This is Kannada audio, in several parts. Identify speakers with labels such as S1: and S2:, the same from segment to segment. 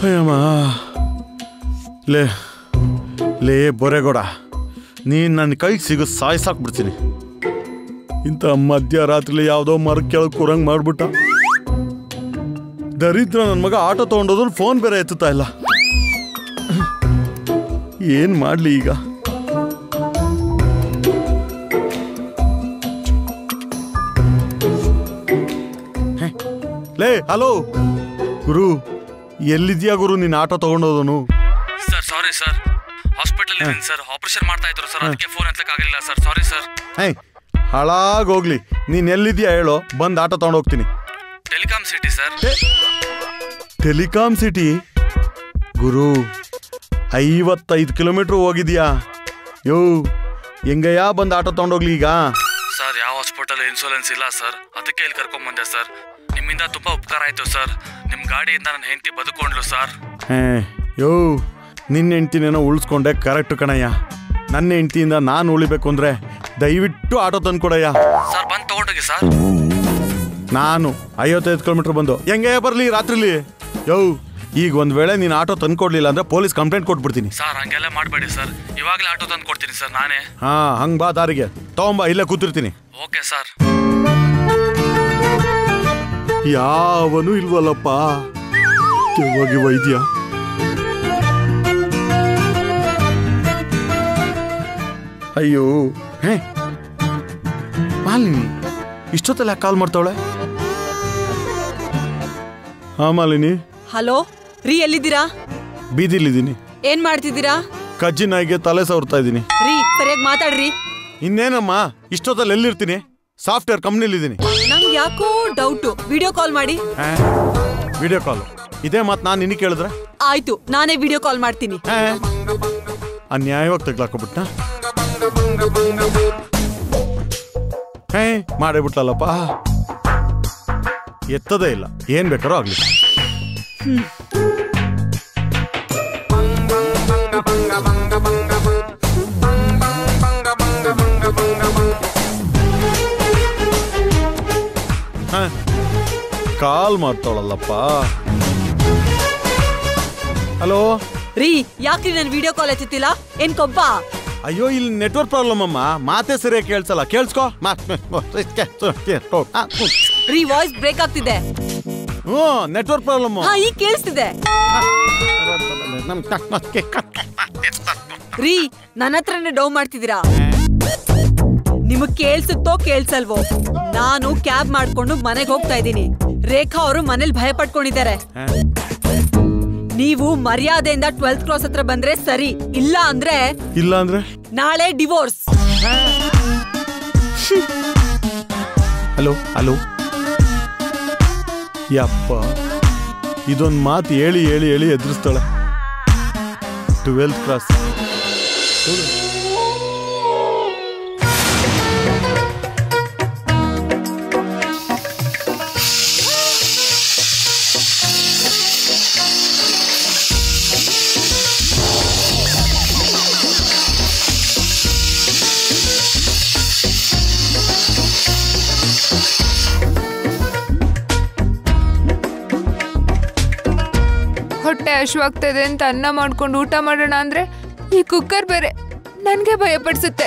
S1: ಅಯ್ಯಮ್ಮ ಲೇ ಲೇ ಬೊರೆಗೋಡ ನೀನು ನನ್ನ ಕೈಗೆ ಸಿಗೋ ಸಾಯ್ಸಾಕ್ಬಿಡ್ತೀನಿ ಇಂಥ ಮಧ್ಯರಾತ್ರಿಲಿ ಯಾವುದೋ ಮರ ಕೆಳಗೆ ಕೂರಂಗೆ ಮಾಡ್ಬಿಟ್ಟ ದರಿದ್ರ ನನ್ನ ಮಗ ಆಟೋ ತೊಗೊಂಡೋದ್ರು ಫೋನ್ ಬೇರೆ ಎತ್ತುತ್ತಾ ಇಲ್ಲ ಏನು ಮಾಡಲಿ ಈಗ ಹೇ, ಲೇ ಹಲೋ ಗುರು ಎಲ್ಲಿದ್ಯಾ ಗುರು ನೀನು ಆಟೋ ತಗೊಂಡೋದನು
S2: ಸರ್ ಸಾರಿ ಸರ್ ಹಾಸ್ಪಿಟಲ್ ಇದ್ದೀನಿ ಸರ್ ಆಪರೇಷನ್ ಮಾಡ್ತಾ ಇದ್ರು ಸರ್ ಅದಕ್ಕೆ ಫೋನ್ ಎತ್ತಕ್ಕಾಗಲಿಲ್ಲ ಸರ್ ಸಾರಿ ಸರ್
S1: ಹೇ ಹಾಳಾಗೋಗ್ಲಿ ನೀನು ಎಲ್ಲಿದ್ಯಾ ಹೇಳೋ ಬಂದು ಆಟೋ ತಗೊಂಡು ಹೋಗ್ತೀನಿ
S2: telecom city sir
S1: telecom city ಗುರು ಐವತ್ತೈದು ಕಿಲೋಮೀಟ್ರ್ ಹೋಗಿದ್ಯಾ ಯೋ ಹೆಂಗಯ್ಯ ಬಂದು ಆಟೋ ತಗೊಂಡೋಗ್ಲಿ ಈಗ
S2: ಸರ್ ಯಾವ ಹಾಸ್ಪಿಟಲ್ ಇನ್ಶೂರೆನ್ಸ್ ಇಲ್ಲ ಸರ್ ಅದಕ್ಕೆ ಇಲ್ಲಿ ಕರ್ಕೊಂಡ್ ಬಂದೆ ಸರ್ ನಿಮ್ಮಿಂದ ತುಂಬಾ ಉಪಕಾರ ಆಯ್ತು ಸರ್ ನಿಮ್ ಗಾಡಿಯಿಂದ ನನ್ನ ಹೆಂಡತಿ ಬದುಕೊಂಡ್ಲು ಸರ್
S1: ಹೇ ಯೋ ನಿನ್ನ ಹೆಂಡ್ತಿನೇನೋ ಉಳಿಸ್ಕೊಂಡೆ ಕರೆಕ್ಟ್ ಕಣಯ್ಯ ನನ್ನ ಹೆಂಡ್ತಿಯಿಂದ ನಾನು ಉಳಿಬೇಕು ಅಂದರೆ ದಯವಿಟ್ಟು ಆಟೋ ತಂದ್ಕೊಡಯ್ಯ
S2: ಸರ್ ಬಂದು ತಗೊಂಡೋಗಿ ಸರ್
S1: ನಾನು ಐವತ್ತೈದು ಕಿಲೋಮೀಟ್ರ್ ಬಂದು ಹೆಂಗೆ ಬರಲಿ ರಾತ್ರಿಲಿ ಯೋ ಈಗ ಒಂದು ವೇಳೆ ನೀನು ಆಟೋ ತಂದ್ಕೊಡ್ಲಿಲ್ಲ ಅಂದರೆ ಪೊಲೀಸ್ ಕಂಪ್ಲೇಂಟ್ ಕೊಟ್ಬಿಡ್ತೀನಿ
S2: ಸರ್ ಹಂಗೆಲ್ಲ ಮಾಡಬೇಡಿ ಸರ್ ಇವಾಗಲೇ ಆಟೋ ತಂದು ಕೊಡ್ತೀನಿ ಸರ್ ನಾನೇ
S1: ಹಾಂ ಹಂಗೆ ಬಾ ದಾರಿಗೆ ತಗೊಂಬಾ ಇಲ್ಲೇ ಕೂತಿರ್ತೀನಿ
S2: ಓಕೆ ಸರ್
S1: ಯಾವನು ಇಲ್ವಲ್ಲಪ್ಪ ಹೋಗಿ ವೈದ್ಯ ಅಯ್ಯೋ ಹೇ ಮಾಲಿನಿ ಇಷ್ಟೊತ್ತಲ್ಲ ಕಾಲ್ ಮಾಡ್ತಾವಳೆ ಹಾ ಮಾಲಿನಿ
S3: ಹಲೋ ರೀ ಎಲ್ಲಿದ್ದೀರಾ
S1: ಬೀದಿಲಿದ್ದೀನಿ
S3: ಏನ್ ಮಾಡ್ತಿದ್ದೀರಾ
S1: ಕಜ್ಜಿ ನಾಯಿಗೆ ತಲೆ ಸವರ್ತಾ ಇದ್ದೀನಿ
S3: ರೀ ಸರಿಯಾಗಿ ಮಾತಾಡ್ರಿ
S1: ಇನ್ನೇನಮ್ಮ ಇಷ್ಟೊತ್ತಲ್ಲಿ ಎಲ್ಲಿರ್ತೀನಿ ಸಾಫ್ಟ್ವೇರ್ ಕಂಪ್ನಿಲಿದ್ದೀನಿ
S3: ನಂಗ್ ಯಾಕೋ ಡೌಟು ವಿಡಿಯೋ ಕಾಲ್ ಮಾಡಿ
S1: ವಿಡಿಯೋ ಕಾಲ್ ಇದೇ ಮಾತು ನಾನು ನಿನಗೆ ಕೇಳಿದ್ರೆ
S3: ಆಯ್ತು ನಾನೇ ವಿಡಿಯೋ ಕಾಲ್ ಮಾಡ್ತೀನಿ
S1: ಹೇ ಅನ್ಯಾಯವಾಗಿ ತೆಗ್ಲಾಕೊಬಿಟ್ಟ ಹೇ ಮಾಡೇ ಬಿಟ್ಲಲ್ಲಪ್ಪ ಎತ್ತದೇ ಇಲ್ಲ ಏನ್ ಬೇಕಾರೋ ಆಗ್ಲಿ ಹ, ಕಾಲ್ ಮಾಡ್ತಾಳಲ್ಲಪ್ಪ ಹಲೋ
S3: ರೀ ಯಾಕ್ರಿ ನನ್ ವಿಡಿಯೋ ಕಾಲ್ ಎತ್ತುತ್ತಿಲ್ಲ ಏನ್ ಕೊಬ್ಬ
S1: ಅಯ್ಯೋ ಇಲ್ಲಿ ನೆಟ್ವರ್ಕ್ ಪ್ರಾಬ್ಲಮ್ ಅಮ್ಮ ಮಾತೇ ಸರಿಯಾಗಿ ಕೇಳಿಸಲ್ಲ ಕೇಳಿಸ್ಕೋ
S3: ರೀ ವಾಯ್ಸ್ ಬ್ರೇಕ್ ಆಗ್ತಿದೆ
S1: ಹ್ಞೂ ನೆಟ್ವರ್ಕ್ ಪ್ರಾಬ್ಲಮ್
S3: ಹಾ ಈಗ ಕೇಳಿಸ್ತಿದೆ ರೀ ನನ್ನ ಹತ್ರನೇ ಡೌ ಮಾಡ್ತಿದ್ದೀರಾ ನಿಮಗ್ ಕೇಳ್ಸುತ್ತೋ ಕೇಳ್ಸಲ್ವೋ ನಾನು ಕ್ಯಾಬ್ ಮಾಡ್ಕೊಂಡು ಮನೆಗೆ ಹೋಗ್ತಾ ಇದ್ದೀನಿ ರೇಖಾ ಅವರು ಮನೇಲಿ ಭಯ ಪಟ್ಕೊಂಡಿದ್ದಾರೆ ನೀವು ಮರ್ಯಾದೆಯಿಂದ ಟ್ವೆಲ್ತ್ ಕ್ಲಾಸ್ ಹತ್ರ ಬಂದ್ರೆ ಸರಿ ಇಲ್ಲ ಅಂದ್ರೆ
S1: ಇಲ್ಲ ಅಂದ್ರೆ
S3: ನಾಳೆ ಡಿವೋರ್ಸ್
S1: ಹಲೋ ಹಲೋ ಯಪ್ಪ ಇದೊಂದು ಮಾತು ಹೇಳಿ ಹೇಳಿ ಹೇಳಿ ಎದುರಿಸ್ತಾಳೆ ಟ್ವೆಲ್ತ್ ಕ್ಲಾಸ್
S4: ಹೊಟ್ಟೆ ಹಶ್ವಾಗ್ತದೆ ಅಂತ ಅನ್ನ ಮಾಡ್ಕೊಂಡು ಊಟ ಮಾಡೋಣ ಅಂದ್ರೆ ಈ ಕುಕ್ಕರ್ ಬೇರೆ ನನ್ಗೆ ಭಯ ಪಡಿಸುತ್ತೆ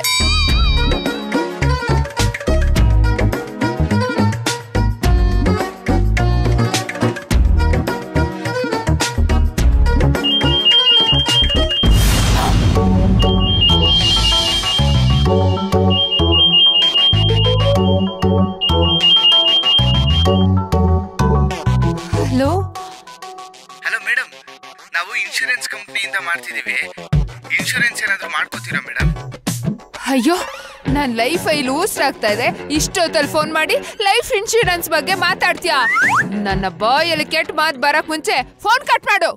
S4: ಹಲೋ
S5: ಹಲೋ ಮೇಡಮ್ ನಾವು ಇನ್ಶೂರೆನ್ಸ್ ಕಂಪ್ನಿಯಿಂದ ಮಾಡ್ತಿದ್ದೀವಿ ಇನ್ಶೂರೆನ್ಸ್ ಏನಾದರೂ ಮಾಡ್ಕೋತೀರಾ ಮೇಡಮ್
S4: ಅಯ್ಯೋ ನನ್ ಲೈಫ್ ಐ ಲೂಸ್ ಆಗ್ತಾ ಇದೆ ಇಷ್ಟೊತ್ತಲ್ಲಿ ಫೋನ್ ಮಾಡಿ ಲೈಫ್ ಇನ್ಶೂರೆನ್ಸ್ ಬಗ್ಗೆ ಮಾತಾಡ್ತೀಯಾ ನನ್ನ ಬಾಯಲ್ಲಿ ಕೆಟ್ಟ ಮಾತು ಬರಕ್ ಮುಂಚೆ ಫೋನ್ ಕಟ್ ಮಾಡು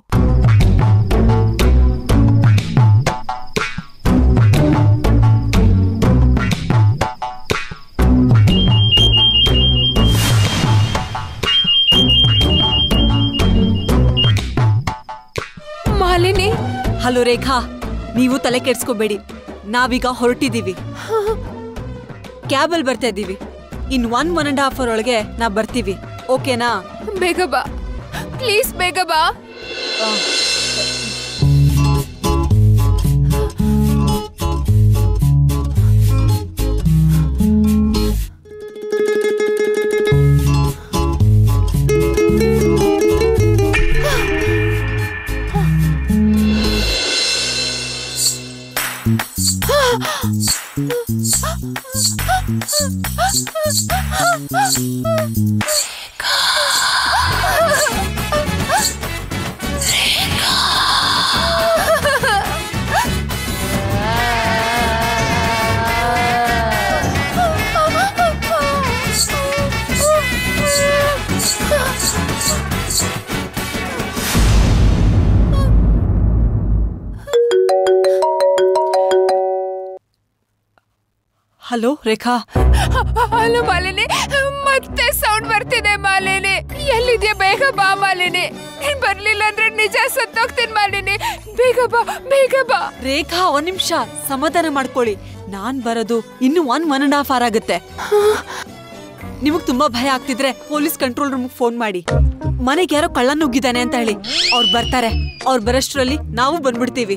S4: ಮಾಲಿನಿ
S3: ಹಲೋ ರೇಖಾ ನೀವು ತಲೆ ಕೆಡ್ಸ್ಕೋಬೇಡಿ ನಾವೀಗ ಹೊರಟಿದೀವಿ ಕ್ಯಾಬಲ್ ಬರ್ತಾ ಇದ್ದೀವಿ in one one and half hour ಒಳಗೆ ನಾ ಬರ್ತೀವಿ ಓಕೆನಾ
S4: ಬೇಗ ಬಾ ಪ್ಲೀಸ್ ಬೇಗ ಬಾ
S3: ಹಲೋ ರೇಖಾ
S4: ಹಲೋ ಮಾಲಿನಿ ಮತ್ತೆ ಸೌಂಡ್ ಬರ್ತಿದೆ ಮಾಲಿನಿ ಎಲ್ಲಿದ್ಯಾ ಬೇಗ ಬಾ ಮಾಲಿನಿ ನೀನ್ ಬರ್ಲಿಲ್ಲ ಅಂದ್ರೆ ನಿಜ ಸತ್ತೋಗ್ತೀನಿ ಮಾಲಿನಿ ಬೇಗ ಬಾ ಬೇಗ ಬಾ
S3: ರೇಖಾ ಒಂದ್ ನಿಮಿಷ ಸಮಾಧಾನ ಮಾಡ್ಕೊಳ್ಳಿ ನಾನ್ ಬರೋದು ಇನ್ನು one one and half hour ಆಗುತ್ತೆ ನಿಮಗ್ ತುಂಬಾ ಭಯ ಆಗ್ತಿದ್ರೆ ಪೊಲೀಸ್ ಕಂಟ್ರೋಲ್ ರೂಮ್ ಫೋನ್ ಮಾಡಿ ಮನೆಗೆ ಯಾರೋ ಕಳ್ಳ ನುಗ್ಗಿದ್ದಾನೆ ಅಂತ ಹೇಳಿ ಅವ್ರು ಬರ್ತಾರೆ ಅವ್ರು ಬರೋಷ್ಟ್ರಲ್ಲಿ ನಾವು ಬಂದ್ಬಿಡ್ತೀವಿ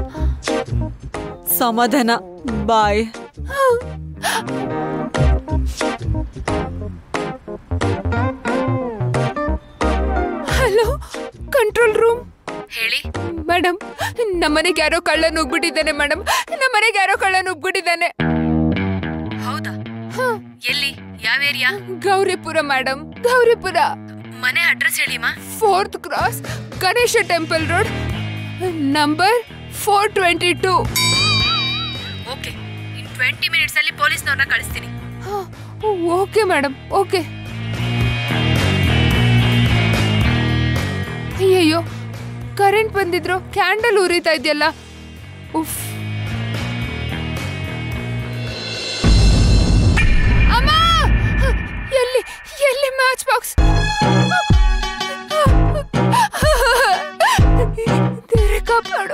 S3: ಸಮಾಧಾನ ಬಾಯ್
S4: ಹಲೋ ಕಂಟ್ರೋಲ್ ರೂಮ್ ಹೇಳಿ ಮೇಡಮ್ ನಮ್ಮನೆಗೆ ಯಾರೋ ಕಳ್ಳ ನುಗ್ಬಿಟ್ಟಿದ್ದಾನೆ ಮೇಡಮ್ ನಮ್ಮನೆಗೆ ಯಾರೋ ಕಳ್ಳ ನುಗ್ಬಿಟ್ಟಿದ್ದಾನೆ
S6: ಹೌದಾ ಎಲ್ಲಿ ಯಾವ ಏರಿಯಾ
S4: ಗೌರಿಪುರ ಮೇಡಮ್ ಗೌರಿಪುರ
S6: ಮನೆ ಅಡ್ರೆಸ್ ಹೇಳಿಮ್ಮ
S4: fourth cross Ganesha temple road number four twenty two
S6: okay in twenty minutes ಅಲ್ಲಿ ಪೊಲೀಸ್ನವ್ರನ್ನ ಕಳಿಸ್ತೀನಿ
S4: ಓಕೆ ಮೇಡಮ್ ಓಕೆ ಅಯ್ಯಯ್ಯೋ ಕರೆಂಟ್ ಬಂದಿದ್ರು ಕ್ಯಾಂಡಲ್ ಉರಿತಾ ಇದೆಯಲ್ಲ ಉಫ್ ಅಮ್ಮ ಎಲ್ಲಿ ಎಲ್ಲಿ ಮ್ಯಾಚ್ ಬಾಕ್ಸ್ ದೇವ್ರೇ ಕಾಪಾಡು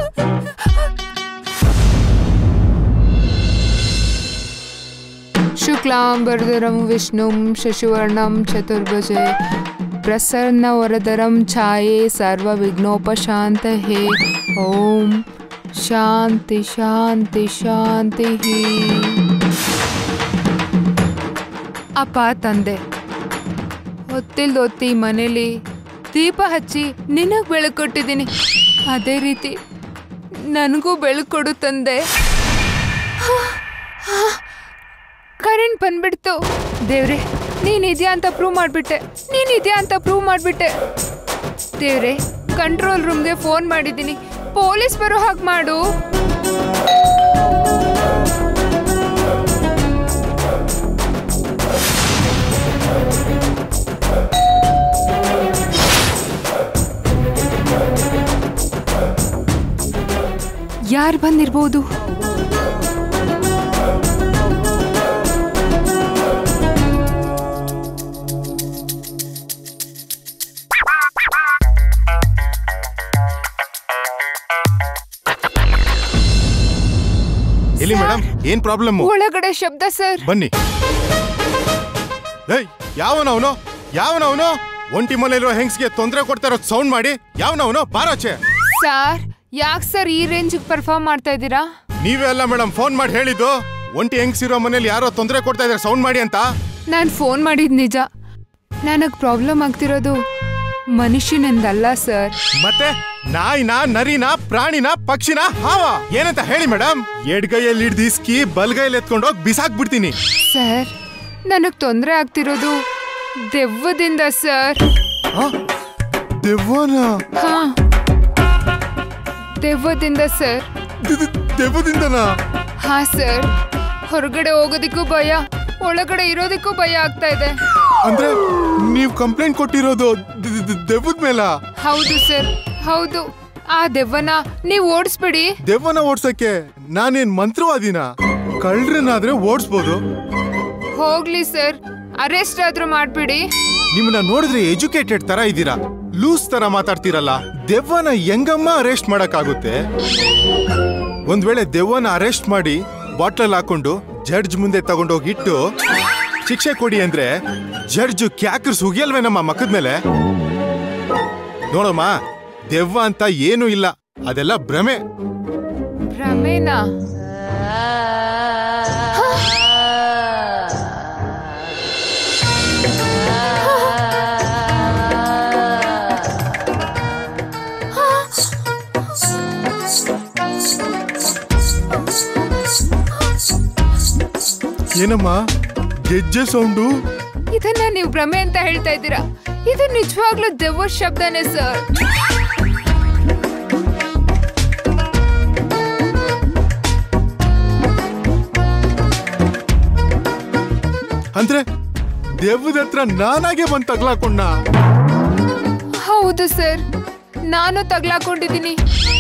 S4: ಶುಕ್ಲಾಂಬರಧರಂ ವಿಷ್ಣುಂ ಶಶಿವರ್ಣಂ ಚತುರ್ಭುಜೆ ಪ್ರಸನ್ನವರದರಂ ಛಾಯೆ ಸರ್ವವಿಘ್ನೋಪಶಾಂತಹೇ ಓಂ ಶಾಂತಿ ಶಾಂತಿ ಶಾಂತಿ ಅಪ್ಪ ತಂದೆ ಹೊತ್ತಿಲ್ದೊತ್ತಿ ಮನೇಲಿ ದೀಪ ಹಚ್ಚಿ ನಿನಗ್ ಬೆಳಕು ಕೊಟ್ಟಿದ್ದೀನಿ ಅದೇ ರೀತಿ ನನಗೂ ಬೆಳಕು ಕೊಡು ತಂದೆ ಕರೆಂಟ್ ಬಂದ್ಬಿಡ್ತು ದೇವ್ರೆ ನೀನಿದ್ಯಾ ಅಂತ ಪ್ರೂವ್ ಮಾಡ್ಬಿಟ್ಟೆ ನೀನಿದ್ಯಾ ಅಂತ ಪ್ರೂವ್ ಮಾಡ್ಬಿಟ್ಟೆ ದೇವ್ರೆ ಕಂಟ್ರೋಲ್ ರೂಮ್ಗೆ ಫೋನ್ ಮಾಡಿದ್ದೀನಿ ಪೊಲೀಸ್ ಬರೋ ಹಾಗೆ ಮಾಡು ಯಾರು ಬಂದಿರ್ಬೋದು
S7: ಎಲ್ಲಿ ಮೇಡಮ್ ಏನ್ ಪ್ರಾಬ್ಲಮ್
S4: ಒಳಗಡೆ ಶಬ್ದ ಸರ್
S7: ಬನ್ನಿ ಏಯ್ ಯಾವನವನು ಯಾವನವನು ಒಂಟಿ ಮನೆಯಲ್ಲಿರೋ ಹೆಂಗ್ಸ್ಗೆ ತೊಂದರೆ ಕೊಡ್ತಾ ಇರೋ ಸೌಂಡ್ ಮಾಡಿ ಯಾವನವನು ಬಾರಾಚೆ
S4: ಸರ್ ಯಾಕೆ ಸರ್ ಈ ರೇಂಜಿಗೆ ಪರ್ಫಾರ್ಮ್ ಮಾಡ್ತಾ ಇದ್ದೀರಾ
S7: ನೀವೇ ಅಲ್ಲ ಮೇಡಮ್ ಫೋನ್ ಮಾಡಿ ಹೇಳಿದ್ದು ಒಂಟಿ ಹೆಂಗ್ಸಿರೋ ಮನೇಲಿ ಯಾರೋ ತೊಂದರೆ ಕೊಡ್ತಾ ಇದಾರೆ ಸೌಂಡ್ ಮಾಡಿ ಅಂತ
S4: ನಾನು ಫೋನ್ ಮಾಡಿದ್ ನಿಜ ನನಗೆ ಪ್ರಾಬ್ಲಮ್ ಆಗ್ತಿರೋದು ಮನುಷ್ಯನಿಂದಲ್ಲ ಸರ್
S7: ಮತ್ತೆ ನಾಯಿನ ನರಿನ ಪ್ರಾಣಿನ ಪಕ್ಷಿನ ಹಾವ ಏನಂತ ಹೇಳಿ ಮೇಡಮ್ ಎಡ್ಗೈಯಲ್ಲಿ ಹಿಡ್ದು ಇಸ್ಕಿ ಬಲ್ಗೈಯಲ್ಲಿ ಎತ್ಕೊಂಡೋಗಿ ಬಿಸಾಕ್ ಬಿಡ್ತೀನಿ
S4: ಸರ್ ನನಗೆ ತೊಂದರೆ ಆಗ್ತಿರೋದು ದೆವ್ವದಿಂದ ಸರ್
S7: ದೆವ್ವನ
S4: ಹಾ ದೆವ್ವದಿಂದ ಸರ್
S7: ದೆವ್ವದಿಂದನಾ
S4: ಹಾ ಸರ್ ಹೊರಗಡೆ ಹೋಗೋದಿಕ್ಕೂ ಭಯ ಒಳಗಡೆ ಇರೋದಕ್ಕೂ ಭಯ ಆಗ್ತಾ ಇದೆ
S7: ಅಂದ್ರೆ ನೀವ್ ಕಂಪ್ಲೇಂಟ್ ಕೊಟ್ಟಿರೋದು ದೆವ್ವದ ಮೇಲ
S4: ಹೌದು ಸರ್ ಹೌದು ಆ ದೆವ್ವನ ನೀವು ಓಡಿಸ್ಬಿಡಿ
S7: ದೆವ್ವನ ಓಡ್ಸಕ್ಕೆ ನಾನೇನ್ ಮಂತ್ರವಾದಿನ ಕಳ್ರನ್ನಾದ್ರೆ ಓಡಿಸ್ಬೋದು
S4: ಹೋಗ್ಲಿ ಸರ್ ಅರೆಸ್ಟ್ ಆದ್ರೂ ಮಾಡ್ಬಿಡಿ
S7: ನಿಮ್ಮನ್ನ ನೋಡಿದ್ರೆ ಎಜುಕೇಟೆಡ್ ತರ ಇದ್ದೀರಾ ಲೂಸ್ ತರ ಮಾತಾಡ್ತೀರಲ್ಲ ದೆವ್ವನ ಹೆಂಗಮ್ಮ ಅರೆಸ್ಟ್ ಮಾಡಕ್ಕಾಗುತ್ತೆ ಒಂದ್ ವೇಳೆ ದೆವ್ವನ ಅರೆಸ್ಟ್ ಮಾಡಿ ಬಾಟ್ಲಲ್ಲಿ ಹಾಕೊಂಡು ಜಡ್ಜ್ ಮುಂದೆ ತಗೊಂಡೋಗಿ ಇಟ್ಟು ಶಿಕ್ಷೆ ಕೊಡಿ ಅಂದ್ರೆ ಜಡ್ಜ್ ಕ್ಯಾಕರ್ಸ್ ಉಗಿಯಲ್ವೇ ನಮ್ಮ ಮಕ್ಕದ ಮೇಲೆ ನೋಡಮ್ಮ ದೆವ್ವ ಅಂತ ಏನೂ ಇಲ್ಲ ಅದೆಲ್ಲ ಭ್ರಮೆ
S4: ಭ್ರಮೇನಾ
S7: ಏನಮ್ಮ ಗೆಜ್ಜೆ ಸೌಂಡು
S4: ಇದನ್ನ ನೀವು ಭ್ರಮೆ ಅಂತ ಹೇಳ್ತಾ ಇದ್ದೀರಾ ಇದು ನಿಜವಾಗ್ಲೂ ದೆವ್ವ ಶಬ್ದನೇ ಸರ್
S7: ಅಂದ್ರೆ ದೆವ್ವದ ಹತ್ರ ನಾನಾಗೆ ಬಂದ್ ತಗ್ಲಾಕೊಂಡ
S4: ಹೌದು ಸರ್ ನಾನು ತಗ್ಲಾಕೊಂಡಿದ್ದೀನಿ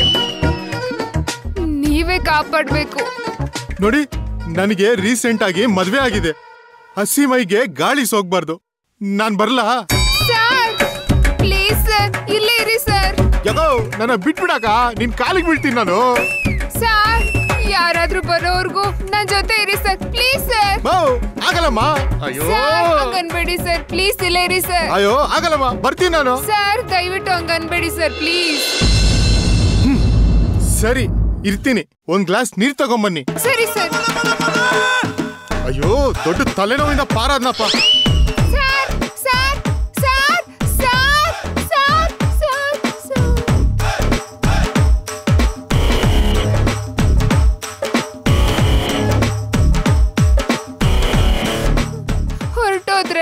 S4: ನೀವೇ ಕಾಪಾಡ್ಬೇಕು
S7: ನೋಡಿ ನನಗೆ ರೀಸೆಂಟ್ ಆಗಿ ಮದ್ವೆ ಆಗಿದೆ ಹಸಿ ಮೈಗೆ ಗಾಳಿ ಸೋಗ್ಬಾರ್ದು ನಾನ್ ಬರ್ಲಾ
S4: ಸರ್ ಪ್ಲೀಸ್ ಸರ್ ಇಲ್ಲೇ ಇರಿ ಸರ್
S7: ಯಾಕೋ ನನ್ನ ಬಿಟ್ಬಿಡಾಕ ನಿನ್ ಕಾಲಿಗೆ ಬೀಳ್ತೀನಿ ನಾನು
S4: ಸರ್ ಯಾರಾದ್ರೂ ಬರೋವರ್ಗೂ ನನ್ ಜೊತೆ ಇರಿ ಸರ್ ಪ್ಲೀಸ್ ಸರ್
S7: ಬಾ ಆಗಲ್ಲಮ್ಮ ಅಯ್ಯೋ
S4: ಸರ್ ಹಂಗನ್ಬೇಡಿ ಸರ್ ಪ್ಲೀಸ್ ಇಲ್ಲೇ ಇರಿ ಸರ್
S7: ಅಯ್ಯೋ ಆಗಲ್ಲಮ್ಮ ಬರ್ತೀನಿ ನಾನು
S4: ಸರ್ ದಯವಿಟ್ಟು ಹಂಗನ್ಬೇಡಿ ಸರ್ ಪ್ಲೀಸ್
S7: ಸರಿ ಇರ್ತೀನಿ ಒಂದ್ ಗ್ಲಾಸ್ ನೀರ್ ತಗೊಂಬನ್ನಿ
S4: ಸರಿ ಸರ್
S7: ಅಯ್ಯೋ ದೊಡ್ಡ ತಲೆನೋವಿಂದ ಪಾರಾದ್ನಪ್ಪ
S4: sir sir sir sir sir sir sir ಹೊರಟೋದ್ರೆ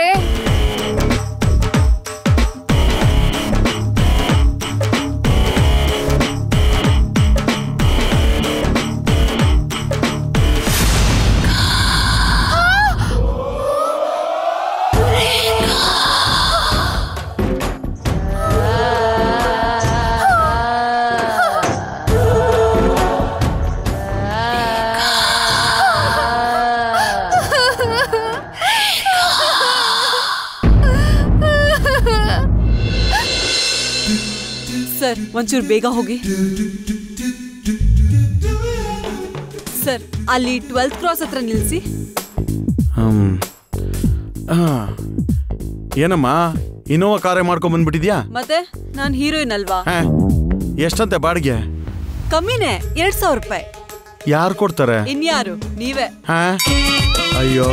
S3: ಸರ್ ಒಂಚೂರು ಬೇಗ ಹೋಗಿ ಸರ್ ಅಲ್ಲಿ ಟ್ವೆಲ್ತ್ ಕ್ರಾಸ್ ಹತ್ರ ನಿಲ್ಲಿಸಿ
S1: ಹ್ಮ್ ಆ, ಏನಮ್ಮ ಇನೋವಾ ಕಾರೇ ಮಾಡ್ಕೊಂಡ್ ಬಂದ್ಬಿಟ್ಟಿದ್ಯಾ
S3: ಮತ್ತೆ ನಾನು ಹೀರೋಯಿನ್ ಅಲ್ವಾ
S1: ಹಾ ಎಷ್ಟಂತೆ ಬಾಡಿಗೆ
S3: ಕಮ್ಮಿನೇ ಎರಡ್ ಸಾವಿರ ರೂಪಾಯಿ
S1: ಯಾರು ಕೊಡ್ತಾರೆ
S3: ಇನ್ಯಾರು ನೀವೇ
S1: ಹಾ ಅಯ್ಯೋ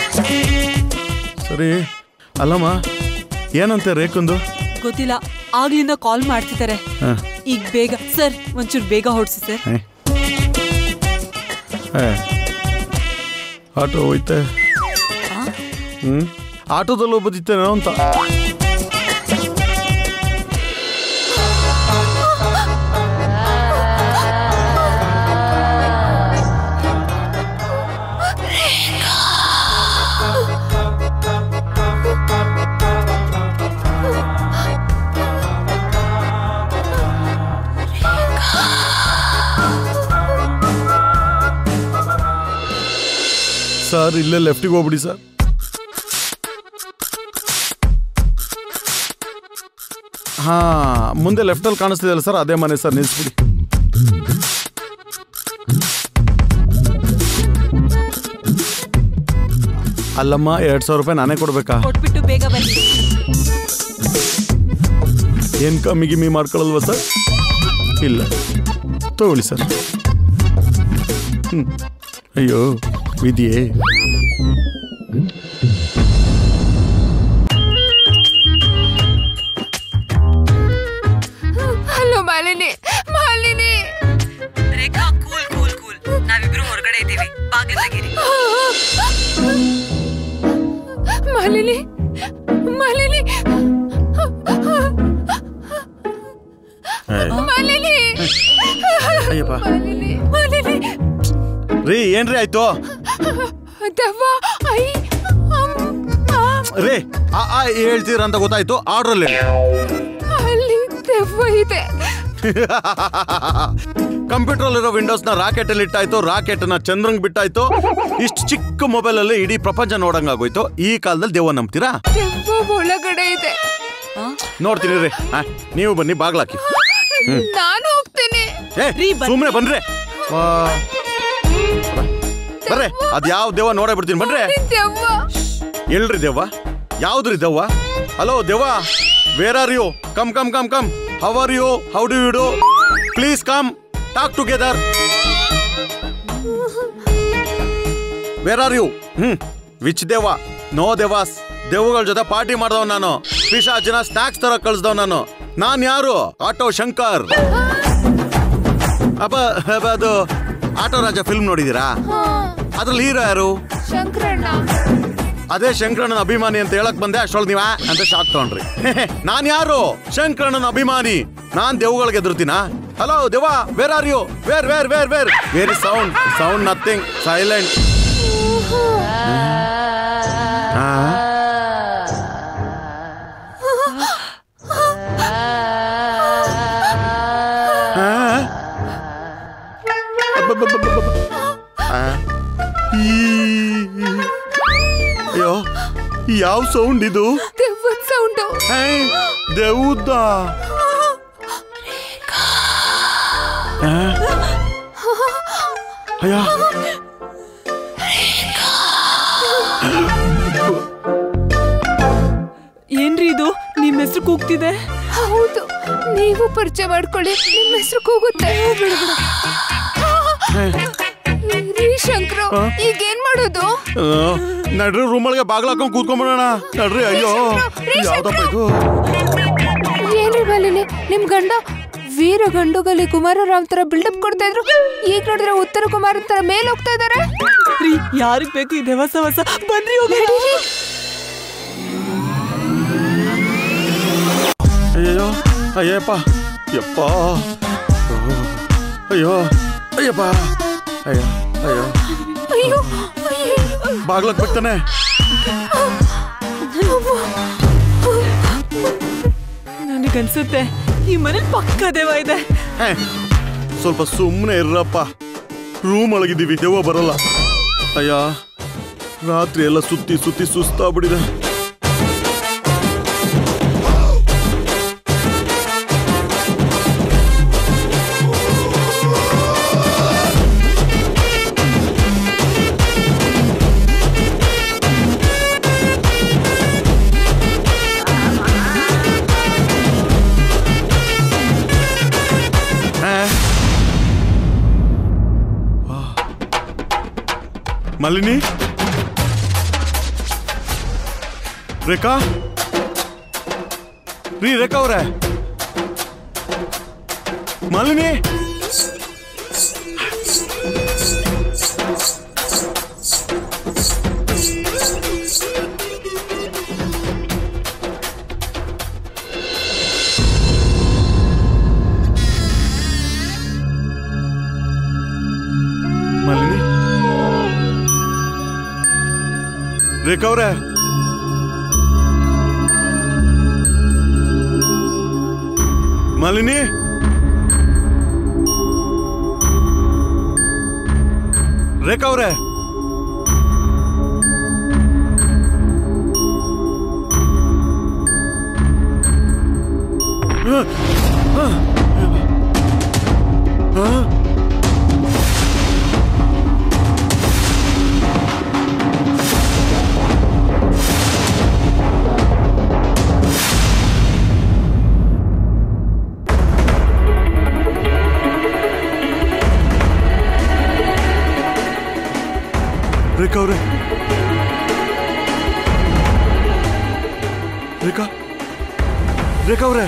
S1: ಸರಿ ಅಲ್ಲಮ್ಮ ಏನಂತೆ ರೇಕುಂದು
S3: ಗೊತ್ತಿಲ್ಲ ಆಗ್ಲಿಂದ ಕಾಲ್ ಮಾಡ್ತಿದ್ದಾರೆ
S1: ಹಾ
S3: ಈಗ ಬೇಗ ಸರ್ ಒಂಚೂರು ಬೇಗ ಹೊಡ್ಸಿ ಸರ್
S1: ಹೇ. ಹೇ. ಆಟೋ ಹೋಯ್ತೆ ಹ್ಮ್ ಆಟೋದಲ್ಲಿ ಒಬ್ಬದಿತ್ತೇನೋ ಅಂತ ಸರ್ ಇಲ್ಲೇ ಲೆಫ್ಟಿಗೆ ಹೋಗ್ಬಿಡಿ ಸರ್ ಹಾ ಮುಂದೆ ಲೆಫ್ಟಲ್ಲಿ ಕಾಣಿಸ್ತಿದೆಯಲ್ಲ ಸರ್ ಅದೇ ಮನೆ ಸರ್ ನಿಲ್ಸ್ಬಿಡಿ ಅಲ್ಲಮ್ಮ ಎರಡ್ ಸಾವಿರ ರೂಪಾಯಿ ನಾನೇ ಕೊಡ್ಬೇಕಾ
S3: ಕೊಟ್ಬಿಟ್ಟು ಬೇಗ ಬನ್ನಿ
S1: ಏನ್ ಕಮ್ಮಿ ಗಿಮ್ಮಿ ಮಾಡ್ಕೊಳ್ಳಲ್ವ ಸರ್ ಇಲ್ಲ ತಗೊಳ್ಳಿ ಸರ್ ಹ್ಮ್. ಅಯ್ಯೋ ವಿಧಿಯೇ
S4: hello Malini Malini
S3: Rekha cool cool cool ನಾವಿಬ್ರು ಹೊರಗಡೆ ಇದ್ದೀವಿ ಬಾಗಿಲು ತೆಗೀರಿ
S4: ಮಾಲಿನಿ ಮಾಲಿನಿ ಮಾಲಿನಿ
S1: ಅಯ್ಯಪ್ಪ
S4: ಮಾಲಿನಿ ಮಾಲಿನಿ
S1: ರೀ ಏನ್ರಿ ಆಯ್ತು
S4: ದವ್ವ ಐ ಅಮ್, ಅಮ್.
S1: ರೀ ಆ ಆ ಹೇಳ್ತೀರ ಅಂತ ಗೊತ್ತಾಯ್ತು ಆರ್ಡ್ರಲ್ಲಿ
S4: ಅಲ್ಲಿ ದೆವ್ವ ಇದೆ
S1: ಕಂಪ್ಯೂಟರ್ ಇರೋ ವಿಂಡೋಸ್ ನ ರಾಕೆಟ್ ಅಲ್ಲಿ ಇಟ್ಟಾಯ್ತು ರಾಕೆಟ್ ನ ಚಂದ್ರಂಗ್ ಬಿಟ್ಟಾಯ್ತು ಇಷ್ಟು ಚಿಕ್ಕ ಮೊಬೈಲ್ ಅಲ್ಲಿ ಇಡೀ ಪ್ರಪಂಚ ನೋಡಂಗಾಗೋಯ್ತು ಈ ಕಾಲದಲ್ಲಿ ದೇವ ನಂಬ್ತೀರಾ
S4: ದೆವ್ವ ಒಳಗಡೆ ಇದೆ
S1: ನೋಡ್ತೀನಿ ರೀ ಆ, ನೀವು ಬನ್ನಿ ಬಾಗ್ಲಾಕಿ
S4: ನಾನು ಹೋಗ್ತೇನೆ
S1: ಏ
S3: ರೀ, ಬನ್ನಿ.
S1: ಸುಮ್ನೆ ಬನ್ರಿ ವಾ. ಬರ್ರೆ ಅದ್ ಯಾವ ದೇವ ನೋಡೇ ಬಿಡ್ತೀನಿ ಬನ್ರಿ
S4: ದೆವ್ವ
S1: ಎಲ್ರಿ ದೇವ ಯಾವ್ದ್ರಿ ದೆವ್ವ ಹಲೋ ದೆವ್ವ where are you come come come come how are you how do you do please come talk together where are you hmm which ದೇವ ನೋ ದೇವಾಸ್ ದೇವಗಳ ಜೊತೆ ಪಾರ್ಟಿ ಮಾಡ್ದವ್ ನಾನು ಪಿಶಾಚಿನ ಸ್ನಾಕ್ಸ್ ತರ ಕಳ್ಸ್ದವ್ ನಾನು ನಾನ್ ಯಾರು ಆಟೋ ಶಂಕರ್ ಅಬ್ಬ ಅಬ್ಬ, ಅದು ಆಟೋ ರಾಜ ಫಿಲ್ಮ್ ನೋಡಿದೀರಾ ಅದ್ರಲ್ಲಿ ಹೀರೋ ಯಾರು
S4: ಶಂಕರಣ್ಣ
S1: ಅದೇ ಶಂಕರಣ್ಣನ ಅಭಿಮಾನಿ ಅಂತ ಹೇಳಕ್ ಬಂದೆ ಅಷ್ಟೊಳ್ ನೀವ ಅಂತ ಶಾಕ್ ತಗೊಂಡ್ರಿ ನಾನ್ ಯಾರು ಶಂಕರಣ್ಣನ ಅಭಿಮಾನಿ ನಾನ್ ದೇವುಗಳಿಗೆ ಎದುರ್ತೀನ ಹಲೋ ದೇವ where are you where where where where where is sound sound nothing silent ಅಯ್ಯೋ ಯಾವ ಸೌಂಡ್ ಇದು
S4: ದೆವ್ವದ ಸೌಂಡು
S1: ಹೇ, ದೇವುದ್ದ ಆ? ಅಯ್ಯ
S3: ಏನ್ರಿ ಇದು ನಿಮ್ ಹೆಸರು ಕೂಗ್ತಿದೆ
S4: ಹೌದು ನೀವು ಪರಿಚಯ ಮಾಡ್ಕೊಳ್ಳಿ ನಿಮ್ಮ ಹೆಸರು ಕೂಗುತ್ತೆ ರೀ ಶಂಕರು ಈಗೇನ್ ಮಾಡೋದು
S1: ಆ, ನಡ್ರಿ ರೂಮೊಳಗೆ ಬಾಗ್ಲ ಹಾಕೊಂಡ್ ಕೂತ್ಕೊಂಡ್ಬಿಡೋಣ ನಡ್ರಿ ಅಯ್ಯೋ ಯಾವ್ದಪ್ಪ ಇದು
S4: ಏನ್ರಿ ಬಾಲಿನಿ ನಿಮ್ ಗಂಡ ವೀರ ಗಂಡುಗಲಿ ಕುಮಾರರಾವ್ ತರ ಬಿಲ್ಡಪ್ ಕೊಡ್ತಾ ಇದ್ರು ಈಗ ನೋಡಿದ್ರೆ ಉತ್ತರ ಕುಮಾರ ತರ ಮೇಲ್ ಹೋಗ್ತಾ ಇದಾರೆ
S3: ರೀ ಯಾರಿಗ್ ಬೇಕು ಈ ದೇವಸ ಹೊಸ ಬನ್ರಿ ಹೋಗೋಣ
S1: ಅಯ್ಯೋ ಅಯ್ಯಪ್ಪ ಯಪ್ಪ ಅಯ್ಯೋ ಅಯ್ಯಪ್ಪ ಅಯ್ಯೋ ಅಯ್ಯೋ
S4: ಅಯ್ಯೋ ಅಯ್ಯೋ.
S1: ಬಾಗ್ಲಕ್ ಬಿಡ್ತಾನೆ
S3: ನನಗನ್ಸುತ್ತೆ ಈ ಮನೇಲಿ ಪಕ್ಕ ದೇವ ಇದೆ
S1: ಹೇ, ಸ್ವಲ್ಪ ಸುಮ್ಮನೆ ಇರ್ರಪ್ಪ ರೂಮ್ ಒಳಗಿದ್ದೀವಿ ದೆವ್ವ ಬರಲ್ಲ ಅಯ್ಯ ರಾತ್ರಿ ಎಲ್ಲ ಸುತ್ತಿ ಸುತ್ತಿ ಸುಸ್ತಾಗ್ಬಿಟ್ಟಿದೆ ಹೇ. ಮಾಲಿನಿ ರೇಖಾ ರೀ ರೇಖಾ ಅವ್ರೆ ಮಾಲಿನಿ ಮಾಲಿನಿ ರೇಖಾ ಅವ್ರೆ ಮಾಲಿನಿ ರೇಖಾ ಅವ್ರೆ ರೇಖಾ ಅವ್ರೆ ರೇಖಾ ರೇಖಾ ಅವ್ರೆ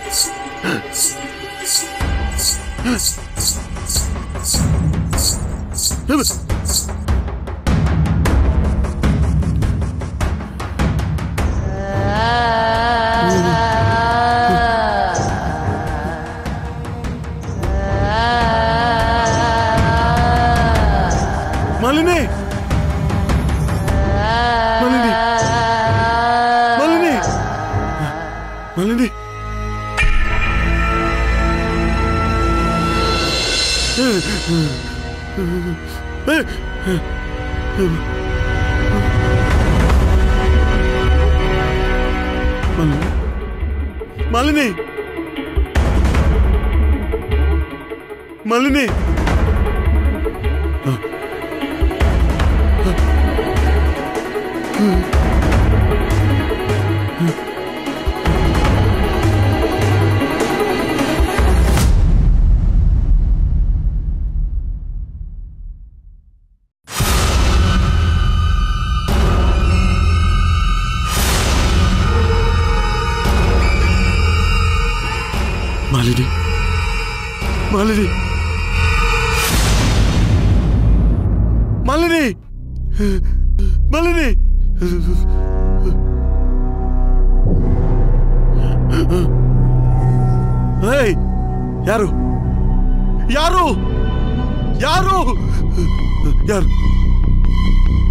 S1: ಮಾಲಿನಿ ಮಾಲಿನಿ ಮಾಲಿನಿ ಮಾಲಿನಿ ಮಾಲಿನಿ ಮಾಲಿನಿ ಮಾಲಿನಿ ಮಾಲಿನಿ ಮಾಲಿನಿ ಮಾಲಿನಿ ಏಯ್ ಯಾರು ಯಾರು ಯಾರು ಯಾರು